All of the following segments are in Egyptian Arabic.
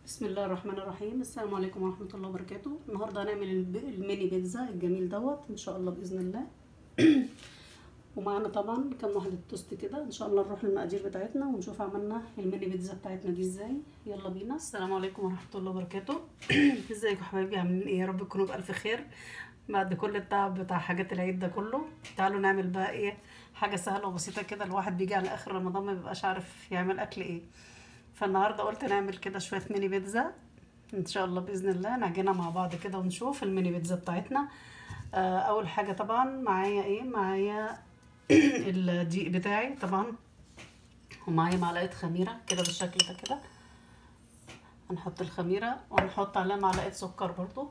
بسم الله الرحمن الرحيم السلام عليكم ورحمة الله وبركاته النهاردة هنعمل الب- الميني بيتزا الجميل دوت ان شاء الله بإذن الله ومعانا طبعا كام واحدة توست كده ان شاء الله نروح للمقادير بتاعتنا ونشوف عملنا الميني بيتزا بتاعتنا دي ازاي يلا بينا السلام عليكم ورحمة الله وبركاته ازيكم يا حبايبي عاملين ايه يا رب تكونوا بألف خير بعد كل التعب بتاع حاجات العيد ده كله تعالوا نعمل بقى ايه حاجة سهلة وبسيطة كده الواحد بيجي على اخر رمضان ما بيبقاش عارف يعمل اكل ايه فالنهارده قلت نعمل كده شويه ميني بيتزا ان شاء الله باذن الله نعجنها مع بعض كده ونشوف الميني بيتزا بتاعتنا آه، اول حاجه طبعا معايا ايه معايا الدقيق بتاعي طبعا ومعايا معلقه خميره كده بالشكل ده كده هنحط الخميره وهنحط عليها معلقه سكر برضو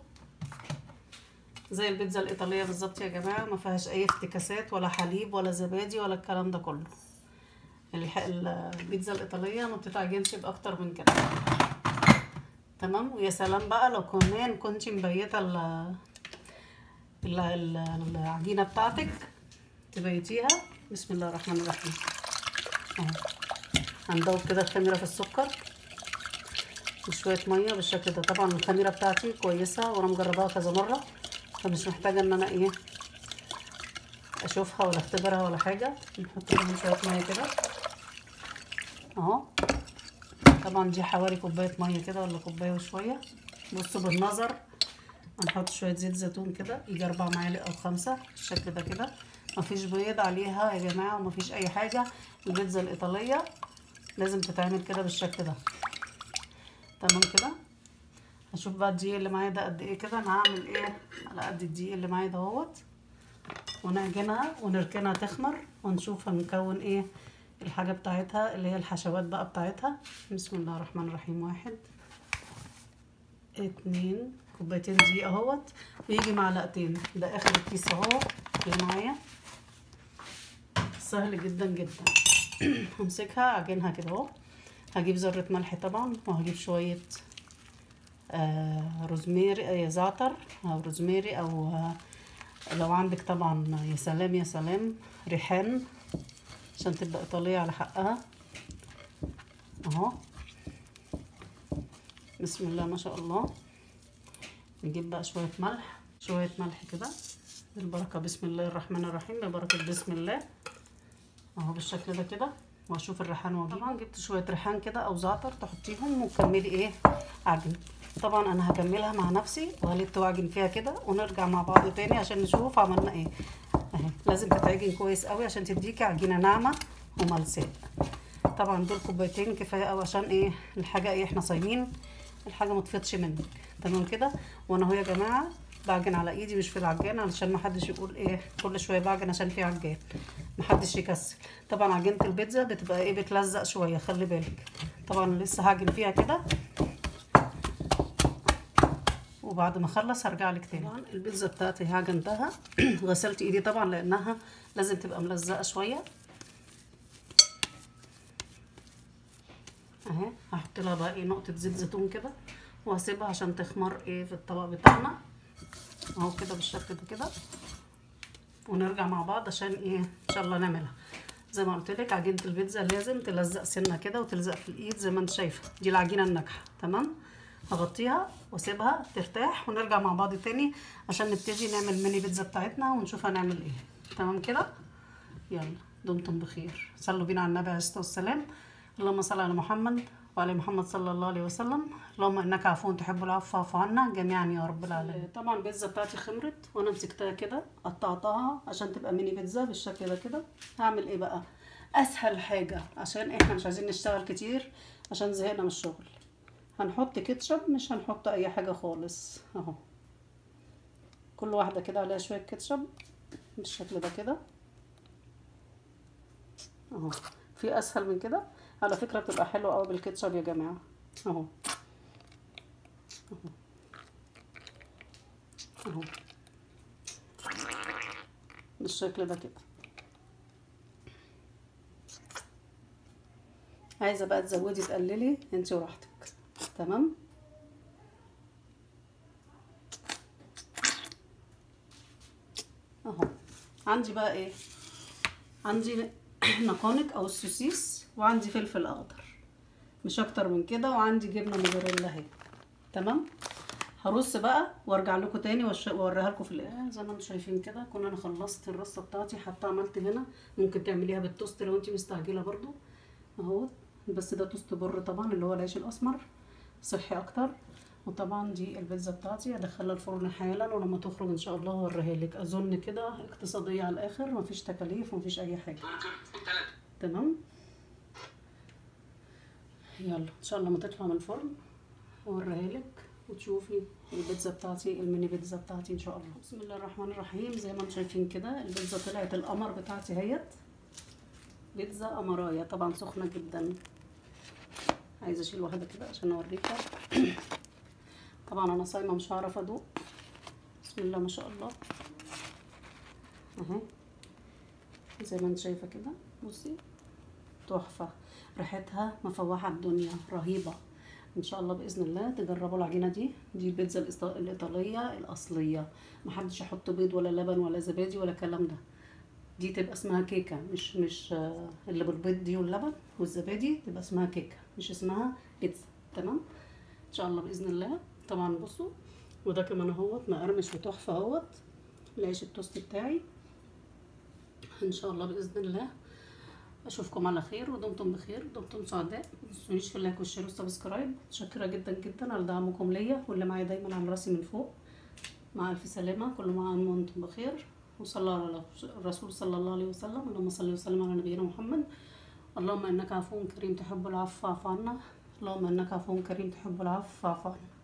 زي البيتزا الايطاليه بالظبط يا جماعه ما فيهاش اي افتكاسات ولا حليب ولا زبادي ولا الكلام ده كله الح- البيتزا الايطاليه ما بتتعجنش باكتر من كده تمام ويا سلام بقى لو كمان كنت مبيته ال ال- ال- العجينه بتاعتك تبيتيها بسم الله الرحمن الرحيم اهو هندوب كده الخميره في السكر وشويه ميه بالشكل ده طبعا الخميره بتاعتي كويسه وانا مجرباها كذا مره فمش محتاجه ان انا ايه اشوفها ولا اختبرها ولا حاجه نحط لهم شويه ميه كده اهو طبعا دي حوالي كوبايه ميه كده ولا كوبايه وشويه بصوا بالنظر هنحط شويه زيت زيتون كده يجي اربع معالق او خمسه بالشكل ده كده مفيش بيض عليها يا جماعه ومفيش اي حاجه البيتزا الايطاليه لازم تتعمل كده بالشكل ده تمام كده هشوف بقى الدقيق اللي معايا ده قد ايه كده انا هعمل ايه على قد الدقيق اللي معايا دهوت ونعجنها ونركنها تخمر ونشوف هنكون ايه الحاجة بتاعتها اللي هي الحشوات بقى بتاعتها بسم الله الرحمن الرحيم واحد اتنين كوبايتين دقيق اهوت ويجي معلقتين ده اخر الكيس اهو اللي معايا سهل جدا جدا همسكها اعجنها كده اهو هجيب ذرة ملح طبعا وهجيب شوية آه روزميري آه زعتر او روزميري او آه لو عندك طبعا يا سلام يا سلام ريحان عشان تبقى ايطاليه على حقها اهو بسم الله ما شاء الله نجيب بقى شويه ملح شويه ملح كده بالبركه بسم الله الرحمن الرحيم ببركه بسم الله اهو بالشكل ده كده واشوف الريحان واجيبه طبعا جبت شويه ريحان كده او زعتر تحطيهم وكملي ايه عجن طبعا انا هكملها مع نفسي وهلت واعجن فيها كده ونرجع مع بعض تاني عشان نشوف عملنا ايه اهي لازم تتعجن كويس قوي عشان تديكي عجينه ناعمه وملساء طبعا دول كوبايتين كفايه قوي عشان ايه الحاجه ايه احنا صايمين الحاجه ما تفضش منك تمام كده وانا اهو يا جماعه بعجن على ايدي مش في العجان علشان ما حدش يقول ايه كل شويه بعجن عشان في عجان ما حدش يكسل طبعا عجينه البيتزا بتبقى ايه بتلزق شويه خلي بالك طبعا لسه هعجن فيها كده وبعد ما اخلص هرجع لك تاني طبعا البيتزا بتاعتي عجنتها غسلت ايدي طبعا لانها لازم تبقى ملزقه شويه اهي هحط لها بقى ايه نقطه زيت زيتون كده وهسيبها عشان تخمر ايه في الطبق بتاعنا اهو كده بالشكل ده كده ونرجع مع بعض عشان ايه ان شاء الله نعملها زي ما قلت لك عجينه البيتزا لازم تلزق سنه كده وتلزق في الايد زي ما انت شايفه دي العجينه الناجحه تمام هغطيها واسيبها ترتاح ونرجع مع بعض تاني عشان نبتدي نعمل ميني بيتزا بتاعتنا ونشوف هنعمل ايه تمام كده يلا دمتم بخير صلوا بينا على النبي عليه الصلاه والسلام اللهم صل على محمد وعلى محمد صلى الله عليه وسلم اللهم انك عفو تحب العفو فاعف عنا جميعا يا رب العالمين طبعا البيتزا بتاعتي خمرت وانا مسكتها كده قطعتها عشان تبقى ميني بيتزا بالشكل ده كده هعمل ايه بقى اسهل حاجه عشان احنا مش عايزين نشتغل كتير عشان زهقنا من الشغل هنحط كاتشب مش هنحط اي حاجه خالص اهو كل واحده كده عليها شويه كاتشب بالشكل ده كده اهو في اسهل من كده على فكره بتبقى حلوه قوي بالكاتشب يا جماعه اهو اهو اهو بالشكل ده كده عايزه بقى تزودي تقللي انت وراحتك تمام اهو عندي بقى ايه عندي نقانق او السوسيس وعندي فلفل اخضر مش اكتر من كده وعندي جبنه موزاريلا اهي تمام هرص بقى وارجع لكم تاني وأش- واوريها لكم في الاخر زي ما انتم شايفين كده كون انا خلصت الرصه بتاعتي حتى عملت هنا ممكن تعمليها بالتوست لو انت مستعجله برضو اهو بس ده توست بر طبعا اللي هو العيش الاسمر صحي اكتر وطبعا دي البيتزا بتاعتي هدخلها الفرن حالا ولما تخرج ان شاء الله هوريها لك اظن كده اقتصاديه على الاخر مفيش تكاليف مفيش اي حاجه تمام يلا ان شاء الله ما تطلع من الفرن اوريها لك وتشوفي البيتزا بتاعتي الميني بيتزا بتاعتي ان شاء الله بسم الله الرحمن الرحيم زي ما انتم شايفين كده البيتزا طلعت القمر بتاعتي اهيت بيتزا قمرايه طبعا سخنه جدا عايزه اشيل واحده كده عشان اوريكم طبعا انا صايمه مش هعرف ادوق بسم الله ما شاء الله اهي زي ما انت شايفه كده بصي تحفه ريحتها مفوحه الدنيا رهيبه ان شاء الله باذن الله تجربوا العجينه دي دي البيتزا الإيط- الايطاليه الاصليه محدش يحط بيض ولا لبن ولا زبادي ولا الكلام ده دي تبقى اسمها كيكه مش مش آه، اللي بالبيض دي واللبن والزبادي تبقى اسمها كيكه مش اسمها بيتزا تمام ان شاء الله باذن الله طبعا بصوا وده كمان اهوت مقرمش وتحفه اهوت العيش التوست بتاعي ان شاء الله باذن الله اشوفكم على خير ودمتم بخير دمتم سعداء ما تنسونيش في اللايك والشير والسبسكرايب متشكره جدا جدا على دعمكم ليا واللي معايا دايما على راسي من فوق مع الف سلامه كل عام وانتم بخير وصلى على الرسول صلى الله عليه وسلم اللهم صل وسلم على نبينا محمد اللهم انك عفو كريم تحب العفو فاعف عنا اللهم انك عفو كريم تحب العفو فاعف عنا